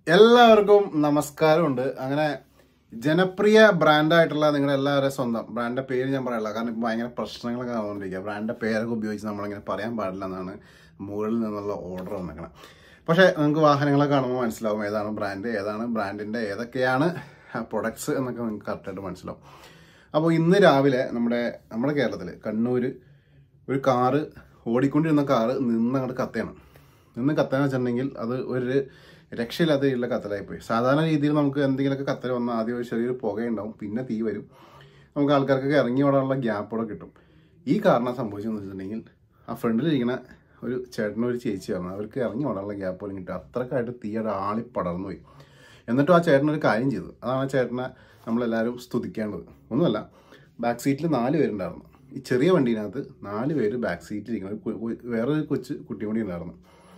എല്ലാവർക്കും നമസ്കാരമുണ്ട് അങ്ങനെ ജനപ്രിയ ബ്രാൻഡായിട്ടുള്ള നിങ്ങളുടെ എല്ലാവരുടെയും സ്വന്തം ബ്രാൻഡിന്റെ പേര് ഞാൻ പറയില്ല കാരണം ഇപ്പം ഭയങ്കര പ്രശ്നങ്ങളൊക്കെ നടന്നുകൊണ്ടിരിക്കുക ബ്രാൻഡിന്റെ പേരൊക്കെ ഉപയോഗിച്ച് നമ്മളിങ്ങനെ പറയാൻ പാടില്ല എന്നാണ് മുകളിൽ നിന്നുള്ള ഓർഡർ വന്നേക്കണം പക്ഷേ നിങ്ങൾക്ക് വാഹനങ്ങളെ കാണുമ്പോൾ മനസ്സിലാവും ഏതാണ് ബ്രാൻഡ് ഏതാണ് ബ്രാൻഡിന്റെ ഏതൊക്കെയാണ് പ്രൊഡക്ട്സ് എന്നൊക്കെ നിങ്ങൾക്ക് കറക്റ്റായിട്ട് മനസ്സിലാവും അപ്പോൾ ഇന്ന് രാവിലെ നമ്മുടെ നമ്മുടെ കേരളത്തിൽ കണ്ണൂർ ഒരു കാറ് ഓടിക്കൊണ്ടിരുന്ന കാറ് നിന്ന് അങ്ങോട്ട് കത്തയാണ് നിന്ന് കത്താന്ന് വെച്ചിട്ടുണ്ടെങ്കിൽ അത് ഒരു രക്ഷയില്ലാത്ത രീതിയിലുള്ള കത്തലായിപ്പോയി സാധാരണ രീതിയിൽ നമുക്ക് എന്തെങ്കിലുമൊക്കെ കത്തൽ വന്നാൽ ആദ്യം ഒരു ചെറിയൊരു പുകയുണ്ടാവും പിന്നെ തീ വരും നമുക്ക് ആൾക്കാർക്കൊക്കെ ഇറങ്ങി ഓടാനുള്ള ഗ്യാപ്പോടെ കിട്ടും ഈ കാരണം സംഭവിച്ചെന്ന് വെച്ചിട്ടുണ്ടെങ്കിൽ ആ ഫ്രണ്ടിലിരിക്കുന്ന ഒരു ചേട്ടനും ഒരു ചേച്ചിയാണ് അവർക്ക് ഇറങ്ങി ഓടാനുള്ള ഗ്യാപ്പ് പോലും കിട്ടും അത്രക്കായിട്ട് തീയുടെ ആളി പടർന്നു പോയി എന്നിട്ടും ആ ചേട്ടൻ ഒരു കാര്യം ചെയ്തു അതാണ് ആ ചേട്ടനെ നമ്മളെല്ലാവരും സ്തുതിക്കേണ്ടത് ഒന്നുമല്ല ബാക്ക് സീറ്റിൽ നാല് പേരുണ്ടായിരുന്നു ഈ ചെറിയ വണ്ടീനകത്ത് നാല് പേര് ബാക്ക് സീറ്റിൽ ഇരിക്കണം ഒരു കു- കു- വേറൊരു കൊച്ചു കുട്ടി കൂടി ഉണ്ടായിരുന്നു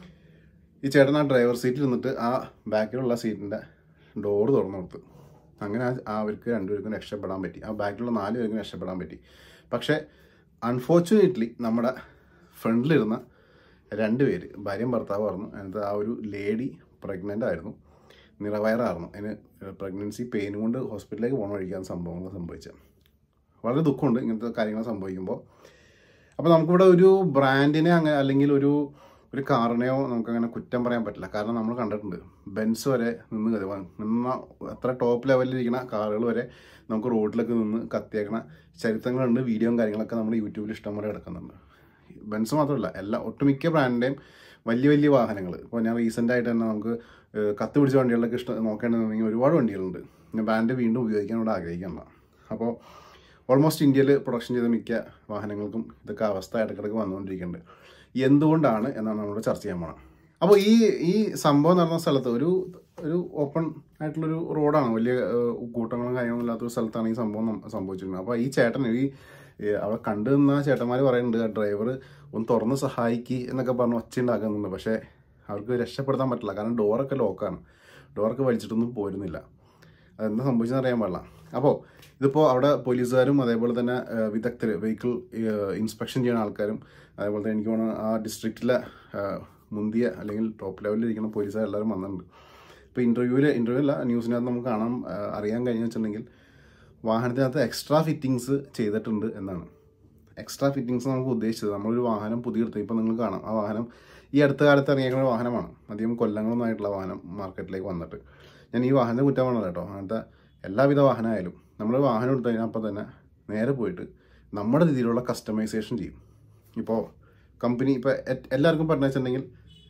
ഈ ചേട്ടൻ ആ ഡ്രൈവർ സീറ്റിൽ നിന്നിട്ട് ആ ബാക്കിലുള്ള സീറ്റിൻ്റെ ഡോറ് തുറന്നു കൊടുത്തു അങ്ങനെ ആ- ആ അവർക്ക് രണ്ടുപേർക്കും രക്ഷപ്പെടാൻ പറ്റി ആ ബാക്കിലുള്ള നാല് പേർക്കും രക്ഷപ്പെടാൻ പറ്റി പക്ഷേ അൺഫോർച്ചുനേറ്റ്ലി നമ്മുടെ ഫ്രണ്ടിലിരുന്ന രണ്ട് പേര് ഭാര്യയും ഭർത്താവായിരുന്നു അതിനകത്ത് ആ ഒരു ലേഡി പ്രഗ്നൻ്റ് ആയിരുന്നു നിറവയറായിരുന്നു അതിന് പ്രഗ്നൻസി പെയിൻ കൊണ്ട് ഹോസ്പിറ്റലിലേക്ക് പോകണ വഴിക്കാണ് സംഭവങ്ങൾ സംഭവിച്ചത് വളരെ ദുഃഖമുണ്ട് ഇങ്ങനത്തെ കാര്യങ്ങൾ സംഭവിക്കുമ്പോൾ അപ്പോൾ നമുക്കിവിടെ ഒരു ബ്രാൻഡിനെ അങ്ങനെ അല്ലെങ്കിൽ ഒരു ഒരു കാറിനെയോ നമുക്കങ്ങനെ കുറ്റം പറയാൻ പറ്റില്ല കാരണം നമ്മൾ കണ്ടിട്ടുണ്ട് ബെൻസ് വരെ നിന്ന് കരുവാൻ നിന്ന അത്ര ടോപ്പ് ലെവലിൽ ഇരിക്കുന്ന കാറുകൾ വരെ നമുക്ക് റോഡിലൊക്കെ നിന്ന് കത്തിയേക്കണ ചരിത്രങ്ങളുണ്ട് വീഡിയോയും കാര്യങ്ങളൊക്കെ നമ്മൾ യൂട്യൂബിൽ ഇഷ്ടം പോലെ കിടക്കുന്നുണ്ട് ബെൻസ് മാത്രമല്ല എല്ലാ ഒട്ടുമിക്ക ബ്രാൻഡിൻ്റെയും വലിയ വലിയ വാഹനങ്ങൾ ഇപ്പോൾ ഞാൻ റീസെൻ്റ് ആയിട്ട് തന്നെ നമുക്ക് ഏഹ്, കത്ത് പിടിച്ച വണ്ടികളിലൊക്കെ ഇഷ്ടം നോക്കേണ്ടതെന്നുണ്ടെങ്കിൽ ഒരുപാട് വണ്ടികളുണ്ട് ഞാൻ ബ്രാൻഡ് വീണ്ടും ഉപയോഗിക്കാൻ ഇവിടെ ആഗ്രഹിക്കണ്ട അപ്പോൾ ഓൾമോസ്റ്റ് ഇന്ത്യയിൽ പ്രൊഡക്ഷൻ ചെയ്ത മിക്ക വാഹനങ്ങൾക്കും ഇതൊക്കെ അവസ്ഥ ഇടയ്ക്കിടയ്ക്ക് വന്നുകൊണ്ടിരിക്കുന്നുണ്ട് എന്തുകൊണ്ടാണ് എന്നാണ് നമ്മൾ ചർച്ച ചെയ്യാൻ പോണം അപ്പോൾ ഈ ഈ സംഭവം നടന്ന സ്ഥലത്ത് ഒരു ഒരു ഓപ്പൺ ആയിട്ടുള്ളൊരു റോഡാണ് വലിയ ഏഹ്, കൂട്ടങ്ങളും കാര്യങ്ങളും ഇല്ലാത്തൊരു സ്ഥലത്താണ് ഈ സംഭവം നം- സംഭവിച്ചിരുന്നത് അപ്പോൾ ഈ ചേട്ടൻ ഈ ഈ അവിടെ കണ്ടു നിന്ന ചേട്ടന്മാർ പറയുന്നുണ്ട് ആ ഡ്രൈവർ ഒന്ന് തുറന്ന് സഹായിക്ക് എന്നൊക്കെ പറഞ്ഞ് ഒച്ച ഉണ്ടാക്കുന്നുണ്ട് പക്ഷേ അവർക്ക് രക്ഷപ്പെടുത്താൻ പറ്റില്ല കാരണം ഡോറൊക്കെ ലോക്കാണ് ഡോറൊക്കെ വലിച്ചിട്ടൊന്നും പോരുന്നില്ല അതെന്താ സംഭവിച്ചതെന്ന് അറിയാൻ പാടില്ല അപ്പോൾ ഇതിപ്പോൾ അവിടെ പോലീസുകാരും അതേപോലെ തന്നെ വിദഗ്ധർ വെഹിക്കിൾ ഇൻസ്പെക്ഷൻ ചെയ്യുന്ന ആൾക്കാരും അതേപോലെ തന്നെ എനിക്ക് തോന്നുന്നു ആ ഡിസ്ട്രിക്റ്റിലെ മുന്തിയ അല്ലെങ്കിൽ ടോപ്പ് ലെവലിൽ ഇരിക്കുന്ന പോലീസുകാർ എല്ലാവരും വന്നിട്ടുണ്ട് ഇപ്പോൾ ഇൻ്റർവ്യൂവിൽ ഇൻ്റർവ്യൂ അല്ല ന്യൂസിനകത്ത് നമുക്ക് കാണാൻ ആ, അറിയാൻ കഴിഞ്ഞു വെച്ചിട്ടുണ്ടെങ്കിൽ വാഹനത്തിനകത്ത് എക്സ്ട്രാ ഫിറ്റിങ്സ് ചെയ്തിട്ടുണ്ട് എന്നാണ് എക്സ്ട്രാ ഫിറ്റിങ്സ് നമുക്ക് ഉദ്ദേശിച്ചത് നമ്മളൊരു വാഹനം പുതിയ എടുത്തു ഇപ്പോൾ നിങ്ങൾ കാണാം ആ വാഹനം ഈ അടുത്ത കാലത്ത് ഇറങ്ങിയേക്കുന്ന ഒരു വാഹനമാണ് അധികം കൊല്ലങ്ങളൊന്നും ആയിട്ടുള്ള വാഹനം മാർക്കറ്റിലേക്ക് വന്നിട്ട് ഞാൻ ഈ വാഹനത്തെ കുറ്റം പറഞ്ഞത് കേട്ടോ അങ്ങനത്തെ എല്ലാവിധ വാഹനമായാലും നമ്മൾ വാഹനം എടുത്തു കഴിഞ്ഞാൽ അപ്പോൾ തന്നെ നേരെ പോയിട്ട് നമ്മുടെ രീതിയിലുള്ള കസ്റ്റമൈസേഷൻ ചെയ്യും ഇപ്പോൾ കമ്പനി ഇപ്പോൾ എല്ലാവർക്കും പറഞ്ഞു വെച്ചിട്ടുണ്ടെങ്കിൽ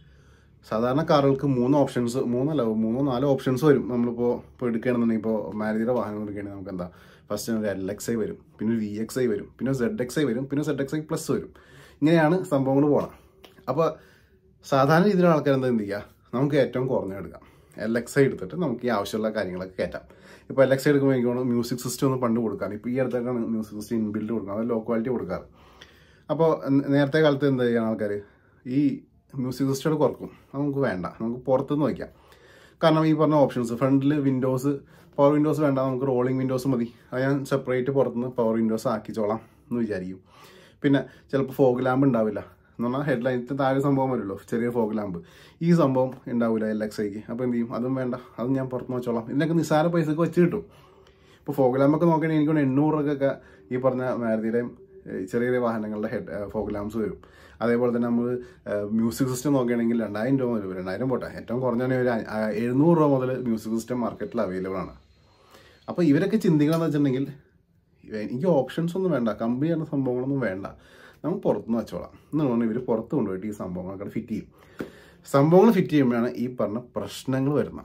സാധാരണ കാറുകൾക്ക് മൂന്ന് ഓപ്ഷൻസ് മൂന്നല്ല മൂന്നോ നാലോ ഓപ്ഷൻസ് വരും നമ്മളിപ്പോൾ ഇപ്പോൾ എടുക്കുകയാണെന്നുണ്ടെങ്കിൽ ഇപ്പോൾ മാരുതിയുടെ വാഹനം എടുക്കുകയാണെങ്കിൽ നമുക്ക് എന്താ ഫസ്റ്റ് ഒരു എൽ എക്സ് ഐ വരും പിന്നെ ഒരു വി എക്സ് ഐ വരും പിന്നെ സെഡ് എക്സ് ഐ വരും പിന്നെ സെഡ് എക്സ് ഐ പ്ലസ് വരും ഇങ്ങനെയാണ് സംഭവങ്ങൾ പോകണം അപ്പോൾ സാധാരണ രീതിയിലുള്ള ആൾക്കാർ എന്താ എന്ത് ചെയ്യുക നമുക്ക് ഏറ്റവും കുറഞ്ഞ എടുക്കാം എൽ എക്സ് ഐ എടുത്തിട്ട് നമുക്ക് ഈ ആവശ്യമുള്ള കാര്യങ്ങളൊക്കെ കയറ്റാം ഇപ്പോൾ എൽ എക്സ് ഐ എടുക്കുമ്പോൾ എനിക്ക് തോന്നുന്നു മ്യൂസിക് സിസ്റ്റം ഒന്ന് പണ്ട് കൊടുക്കാം ഇപ്പോൾ ഈ അടുത്തൊക്കെ മ്യൂസിക് സിസ്റ്റം ഇൻബിൽഡ് കൊടുക്കാം അത് ലോ ക്വാളിറ്റി കൊടുക്കാറ് അപ്പോൾ നേരത്തെ കാലത്ത് എന്താ ചെയ്യണം ആൾക്കാർ ഈ മ്യൂസിക് സിസ്റ്റം കുറക്കും അത് നമുക്ക് വേണ്ട നമുക്ക് പുറത്തുനിന്ന് വയ്ക്കാം കാരണം ഈ പറഞ്ഞ ഓപ്ഷൻസ് ഫ്രണ്ടിൽ വിൻഡോസ് പവർ വിൻഡോസ് വേണ്ട നമുക്ക് റോളിംഗ് വിൻഡോസ് മതി അത് ഞാൻ സെപ്പറേറ്റ് പുറത്തുനിന്ന് പവർ വിൻഡോസ് ആക്കിച്ചോളാം എന്ന് വിചാരിക്കും പിന്നെ ചിലപ്പോൾ ഫോഗ് ലാമ്പ് ഉണ്ടാവില്ല എന്ന് പറഞ്ഞാൽ ഹെഡ്ലൈറ്റ് താഴെ സംഭവം വരുമല്ലോ ചെറിയ ഫോഗ് ലാമ്പ് ഈ സംഭവം ഉണ്ടാവില്ല എൽ എക്സ് ഐക്ക് അപ്പോൾ എന്ത് ചെയ്യും അതും വേണ്ട അതും ഞാൻ പുറത്തുനിന്ന് വെച്ചോളാം ഇതിനൊക്കെ നിസ്സാര പൈസക്ക് വെച്ച് കിട്ടും ഇപ്പോൾ ഫോഗ് ലാമ്പൊക്കെ നോക്കുകയാണെങ്കിൽ എനിക്ക് തോന്നുന്നു എണ്ണൂറ് രൂപക്കൊക്കെ ഈ പറഞ്ഞ മാരുതിയുടെയും ഏഹ്, ചെറിയ ചെറിയ വാഹനങ്ങളുടെ ഹെഡ് ഫോഗ് ലാംപ്സ് വരും അതേപോലെ തന്നെ നമ്മൾ മ്യൂസിക് സിസ്റ്റം നോക്കുകയാണെങ്കിൽ രണ്ടായിരം രൂപ മുതൽ രണ്ടായിരം പോട്ടെ ഏറ്റവും കുറഞ്ഞ ഒരു അ- ആ, എഴുന്നൂറ് രൂപ മുതൽ മ്യൂസിക് സിസ്റ്റം മാർക്കറ്റിൽ അവൈലബിൾ ആണ് അപ്പോൾ ഇവരൊക്കെ ചിന്തിക്കണമെന്ന് വെച്ചിട്ടുണ്ടെങ്കിൽ എനിക്ക് ഓപ്ഷൻസ് ഒന്നും വേണ്ട കമ്പനി എന്ന സംഭവങ്ങളൊന്നും വേണ്ട നമുക്ക് പുറത്തുനിന്ന് വെച്ചോളാം എന്ന് പറഞ്ഞാൽ ഇവർ പുറത്ത് കൊണ്ടുപോയിട്ട് ഈ സംഭവങ്ങളൊക്കെ ഫിറ്റ് ചെയ്യും സംഭവങ്ങൾ ഫിറ്റ് ചെയ്യുമ്പോഴാണ് ഈ പറഞ്ഞ പ്രശ്നങ്ങൾ വരുന്നത്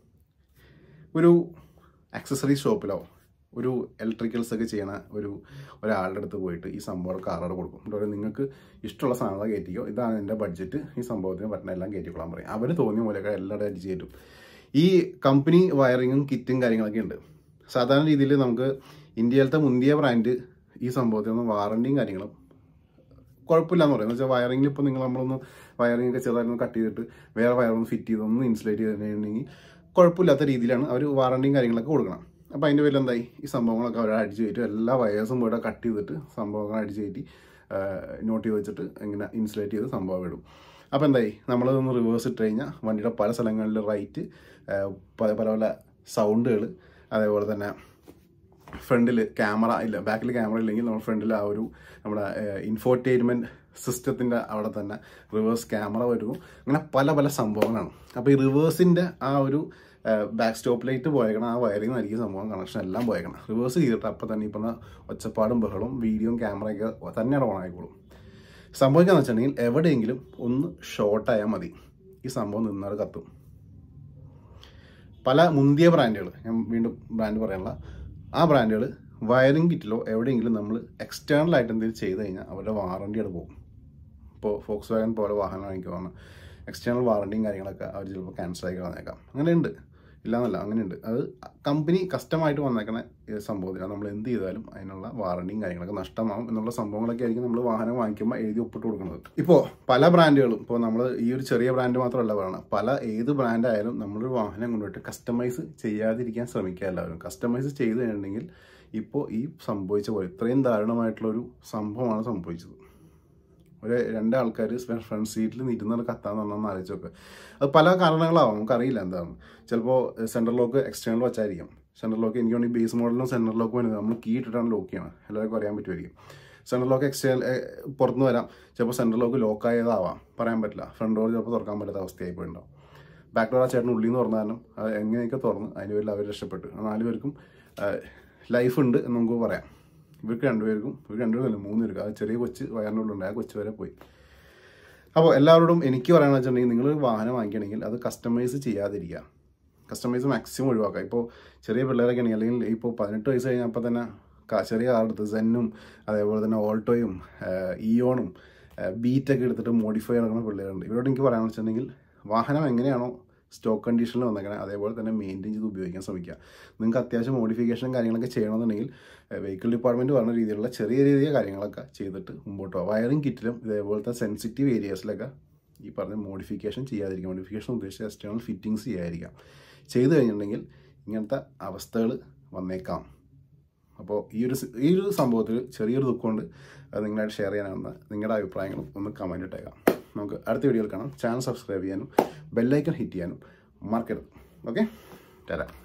ഒരു ആക്സസറി ഷോപ്പിലോ ഒരു ഇലക്ട്രിക്കൽസ് ഒക്കെ ചെയ്യണ ഒരു ഒരാളുടെ അടുത്ത് പോയിട്ട് ഈ സംഭവം കാറോട് കൊടുക്കും എന്നിട്ട് പറയും നിങ്ങൾക്ക് ഇഷ്ടമുള്ള സാധനങ്ങൾ കയറ്റിക്കോ ഇതാണ് എൻ്റെ ബഡ്ജറ്റ് ഈ സംഭവത്തിന് പറ്റുന്ന എല്ലാം കയറ്റിക്കൊള്ളാൻ പറയും അവർ തോന്നിയ പോലെയൊക്കെ എല്ലാവരും അടിച്ച് കയറ്റും ഈ കമ്പനി വയറിങ്ങും കിറ്റും കാര്യങ്ങളൊക്കെ ഉണ്ട് സാധാരണ രീതിയിൽ നമുക്ക് ഇന്ത്യയിലത്തെ മുന്തിയ ബ്രാൻഡ് ഈ സംഭവത്തിനൊന്നും വാറണ്ടിയും കാര്യങ്ങളും കുഴപ്പമില്ല എന്ന് പറയും എന്ന് വെച്ചാൽ വയറിംഗിൽ ഇപ്പോൾ നിങ്ങൾ നമ്മളൊന്ന് വയറിംഗ് ഒക്കെ ചെറുതായിരുന്നു കട്ട് ചെയ്തിട്ട് വേറെ വയറൊന്ന് ഫിറ്റ് ചെയ്ത് ഒന്ന് ഇൻസുലേറ്റ് ചെയ്തിട്ടുണ്ടെങ്കിൽ കുഴപ്പമില്ലാത്ത രീതിയിലാണ് അവർ വാറണ്ടിയും കാര്യങ്ങളൊക്കെ കൊടുക്കണം അപ്പോൾ അതിൻ്റെ പേരിൽ എന്തായി ഈ സംഭവങ്ങളൊക്കെ അവർ അടിച്ചു കയറ്റി എല്ലാ വയേഴ്സും പോയിട്ട് കട്ട് ചെയ്തിട്ട് സംഭവങ്ങൾ അടിച്ചു കയറ്റി നോട്ട് ചെയ്ത് വെച്ചിട്ട് ഇങ്ങനെ ഇൻസുലേറ്റ് ചെയ്ത് സംഭവം ഇടും അപ്പോൾ എന്തായി നമ്മളതൊന്ന് റിവേഴ്സ് ഇട്ട് കഴിഞ്ഞാൽ വണ്ടിയുടെ പല സ്ഥലങ്ങളിൽ റൈറ്റ് പല പല പല സൗണ്ടുകൾ അതേപോലെ തന്നെ ഫ്രണ്ടിൽ ക്യാമറ ഇല്ല ബാക്കിൽ ക്യാമറ ഇല്ലെങ്കിൽ നമ്മൾ ഫ്രണ്ടിൽ ആ ഒരു നമ്മുടെ ഇൻഫോർടൈൻമെൻറ്റ് സിസ്റ്റത്തിൻ്റെ അവിടെ തന്നെ റിവേഴ്സ് ക്യാമറ വരുന്നു അങ്ങനെ പല പല സംഭവങ്ങളാണ് അപ്പോൾ ഈ റിവേഴ്സിൻ്റെ ആ ഒരു ബാക്ക് സ്റ്റോപ്പ് ലൈറ്റ് പോയേക്കണം ആ വയറിംഗ് നൽകിയ സംഭവം കണക്ഷൻ എല്ലാം പോയേക്കണം റിവേഴ്സ് ചെയ്തിട്ട് അപ്പോൾ തന്നെ ഇപ്പം ഒച്ചപ്പാടും ബഹളവും വീഡിയോയും ക്യാമറയൊക്കെ തന്നെ ഓൺ ആയിക്കോളും സംഭവിക്കാന്ന് വെച്ചിട്ടുണ്ടെങ്കിൽ എവിടെയെങ്കിലും ഒന്ന് ഷോർട്ടായാൽ മതി ഈ സംഭവം നിന്നാൽ കത്തും പല മുന്തിയ ബ്രാൻഡുകൾ ഞാൻ വീണ്ടും ബ്രാൻഡ് പറയാനുള്ള ആ ബ്രാൻഡുകൾ വയറിംഗ് കിറ്റിലോ എവിടെയെങ്കിലും നമ്മൾ എക്സ്റ്റേണൽ ആയിട്ട് എന്തെങ്കിലും ചെയ്ത് കഴിഞ്ഞാൽ അവരുടെ വാറണ്ടി അവിടെ പോകും ഇപ്പോൾ ഫോക്സ് വാഗൻ പോലെ വാഹനം വാങ്ങിക്കുവാണ് എക്സ്റ്റേണൽ വാറണ്ടിയും കാര്യങ്ങളൊക്കെ അവർ ചിലപ്പോൾ ക്യാൻസൽ ആയി കളഞ്ഞേക്കാം അങ്ങനെയുണ്ട് ഇല്ലാന്നല്ല അങ്ങനെയുണ്ട് അത് കമ്പനി കസ്റ്റമായിട്ട് വന്നേക്കണ ഈ സംഭവത്തിലാണ് നമ്മൾ എന്ത് ചെയ്താലും അതിനുള്ള വാറണ്ടിയും കാര്യങ്ങളൊക്കെ നഷ്ടമാവും എന്നുള്ള സംഭവങ്ങളൊക്കെ ആയിരിക്കും നമ്മൾ വാഹനം വാങ്ങിക്കുമ്പോൾ എഴുതി ഒപ്പിട്ട് കൊടുക്കുന്നത് ഇപ്പോൾ പല ബ്രാൻഡുകളും ഇപ്പോൾ നമ്മൾ ഈ ഒരു ചെറിയ ബ്രാൻഡ് മാത്രമല്ല പറയണം പല ഏത് ബ്രാൻഡ് ആയാലും നമ്മളൊരു വാഹനം കൊണ്ടുപോയിട്ട് കസ്റ്റമൈസ് ചെയ്യാതിരിക്കാൻ ശ്രമിക്കുക എല്ലാവരും കസ്റ്റമൈസ് ചെയ്ത് കഴിഞ്ഞിട്ടുണ്ടെങ്കിൽ ഇപ്പോൾ ഈ സംഭവിച്ച പോലെ ഇത്രയും ദാരുണമായിട്ടുള്ള ഒരു സംഭവമാണ് സംഭവിച്ചത് ഒരു രണ്ട് ആൾക്കാർ ഫ്രണ്ട് സീറ്റിൽ ഇരുന്നത് കത്താന്ന് പറഞ്ഞാൽ ആലോചിച്ച് നോക്കുക അത് പല കാരണങ്ങളാവും നമുക്കറിയില്ല എന്താണ് ചിലപ്പോൾ സെൻട്രൽ ലോക്ക് എക്സ്റ്റേണൽ വെച്ചായിരിക്കും സെൻട്രൽ ലോക്ക് എനിക്ക് വേണ്ടി ബേസ് മോഡലിനും സെൻട്രൽ ലോക്ക് വരുന്നത് നമ്മൾ കീ ഇട്ടിട്ടാണ് ലോക്ക് ചെയ്യണം എല്ലാവർക്കും അറിയാൻ പറ്റുമായിരിക്കും സെൻട്രൽ ലോക്ക് എക്സ്റ്റേണൽ പുറത്തുനിന്ന് വരാം ചിലപ്പോൾ സെൻട്രൽ ലോക്ക് ലോക്ക് ആയതാവാം പറയാൻ പറ്റില്ല ഫ്രണ്ട് ഡോർ ചിലപ്പോൾ തുറക്കാൻ പറ്റാത്ത അവസ്ഥയായി പോയിട്ടുണ്ടാവും ബാക്ക് ഡോർ ആ ചേട്ടൻ ഉള്ളിൽ നിന്ന് തുറന്ന കാരണം അത് എങ്ങനെയൊക്കെ തുറന്ന് അതിന് പേരിൽ അവർ രക്ഷപ്പെട്ടു ആ നാല് പേർക്കും ലൈഫ് ഉണ്ട് എന്ന് നമുക്ക് പറയാം ഇവർക്ക് രണ്ടുപേർക്കും ഇവർ രണ്ടുപേരല്ല മൂന്ന് പേർക്ക് ആ ചെറിയ കൊച്ച് വയറിനുള്ളുണ്ട് ആ കൊച്ച് വരെ പോയി അപ്പോൾ എല്ലാവരോടും എനിക്ക് പറയാമെന്ന് വെച്ചിട്ടുണ്ടെങ്കിൽ നിങ്ങൾ വാഹനം വാങ്ങിക്കണമെങ്കിൽ അത് കസ്റ്റമൈസ് ചെയ്യാതിരിക്കുക കസ്റ്റമൈസ് മാക്സിമം ഒഴിവാക്കുക ഇപ്പോൾ ചെറിയ പിള്ളേരൊക്കെ ആണെങ്കിൽ അല്ലെങ്കിൽ ഇപ്പോൾ പതിനെട്ട് വയസ്സ് കഴിഞ്ഞപ്പോൾ തന്നെ ക- ചെറിയ കാർ എടുത്ത് സെന്നും അതേപോലെ തന്നെ ഓൾട്ടോയും ഇയോണും ബീറ്റൊക്കെ എടുത്തിട്ട് മോഡിഫൈ നടക്കുന്ന പിള്ളേരുണ്ട് ഇവരോട് എനിക്ക് പറയാമെന്ന് വെച്ചിട്ടുണ്ടെങ്കിൽ വാഹനം എങ്ങനെയാണോ സ്റ്റോക്ക് കണ്ടീഷനിൽ വന്നേക്കണേ അതേപോലെ തന്നെ മെയിൻറ്റെയിൻ ചെയ്ത് ഉപയോഗിക്കാൻ ശ്രമിക്കുക നിങ്ങൾക്ക് അത്യാവശ്യം മോഡിഫിക്കേഷൻ കാര്യങ്ങളൊക്കെ ചെയ്യണമെന്നുണ്ടെങ്കിൽ വെഹിക്കിൾ ഡിപ്പാർട്ട്മെൻറ്റ് പറഞ്ഞ രീതിയിലുള്ള ചെറിയ ചെറിയ കാര്യങ്ങളൊക്കെ ചെയ്തിട്ട് മുമ്പോട്ട് പോകാം വയറിംഗ് കിറ്റിലും ഇതേപോലത്തെ സെൻസിറ്റീവ് ഏരിയാസിലൊക്കെ ഈ പറഞ്ഞ മോഡിഫിക്കേഷൻ ചെയ്യാതിരിക്കാം മോഡിഫിക്കേഷൻ ഉദ്ദേശിച്ച എക്സ്റ്റേണൽ ഫിറ്റിങ്സ് ചെയ്യാതിരിക്കാം ചെയ്തു കഴിഞ്ഞിട്ടുണ്ടെങ്കിൽ ഇങ്ങനത്തെ അവസ്ഥകൾ വന്നേക്കാം അപ്പോൾ ഈ ഒരു സി- ഈ ഒരു സംഭവത്തിൽ ചെറിയൊരു ദുഃഖമുണ്ട് അത് നിങ്ങളായിട്ട് ഷെയർ ചെയ്യാനാവുന്ന നിങ്ങളുടെ അഭിപ്രായങ്ങളും ഒന്ന് കമൻറ്റ് ഇട്ടേക്കാം നമുക്ക് അടുത്ത വീഡിയോയിൽ കാണാം ചാനൽ സബ്സ്ക്രൈബ് ചെയ്യാനും ബെല്ലൈക്കൺ ഹിറ്റ് ചെയ്യാനും മറക്കരുത് ഓക്കെ തരാം